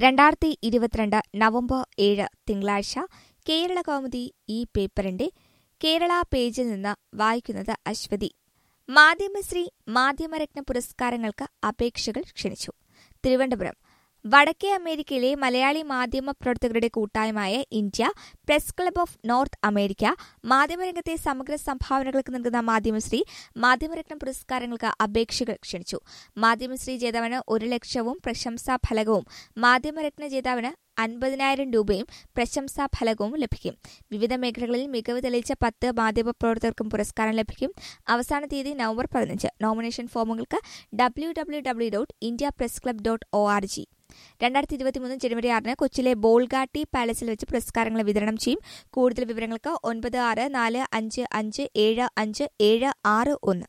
രണ്ടായിരത്തി ഇരുപത്തിരണ്ട് നവംബർ ഏഴ് തിങ്കളാഴ്ച കേരള കൗമുദി ഈ പേപ്പറിന്റെ കേരള പേജിൽ നിന്ന് വായിക്കുന്നത് അശ്വതി മാധ്യമശ്രീ മാധ്യമരത്ന പുരസ്കാരങ്ങൾക്ക് അപേക്ഷകൾ ക്ഷണിച്ചു തിരുവനന്തപുരം വടക്കേ അമേരിക്കയിലെ മലയാളി മാധ്യമ പ്രവർത്തകരുടെ കൂട്ടായ്മയായ India press club of North America മാധ്യമരംഗത്തെ സമഗ്ര സംഭാവനകൾക്ക് നൽകുന്ന മാധ്യമശ്രീ മാധ്യമരത്ന പുരസ്കാരങ്ങൾക്ക് അപേക്ഷകൾ ക്ഷണിച്ചു മാധ്യമശ്രീ ജേതാവിന് ഒരു ലക്ഷവും പ്രശംസാ ഫലകവും മാധ്യമരത്ന ജേതാവിന് അൻപതിനായിരം രൂപയും പ്രശംസാ ഫലകവും ലഭിക്കും വിവിധ മേഖലകളിൽ മികവ് തെളിയിച്ച പത്ത് മാധ്യമപ്രവർത്തകർക്കും പുരസ്കാരം ലഭിക്കും അവസാന തീയതി നവംബർ പതിനഞ്ച് നോമിനേഷൻ ഫോമുകൾക്ക് W W W dot India press club dot O R G രണ്ടായിരത്തി ഇരുപത്തിമൂന്ന് ജനുവരി ആറിന് കൊച്ചിയിലെ ബോൾഗാട്ടി പാലസിൽ വെച്ച് പുരസ്കാരങ്ങൾ വിതരണം ചെയ്യും കൂടുതൽ വിവരങ്ങൾക്ക് ഒൻപത് ആറ് നാല് അഞ്ച് അഞ്ച് ഏഴ് അഞ്ച് ഏഴ് ആറ് ഒന്ന്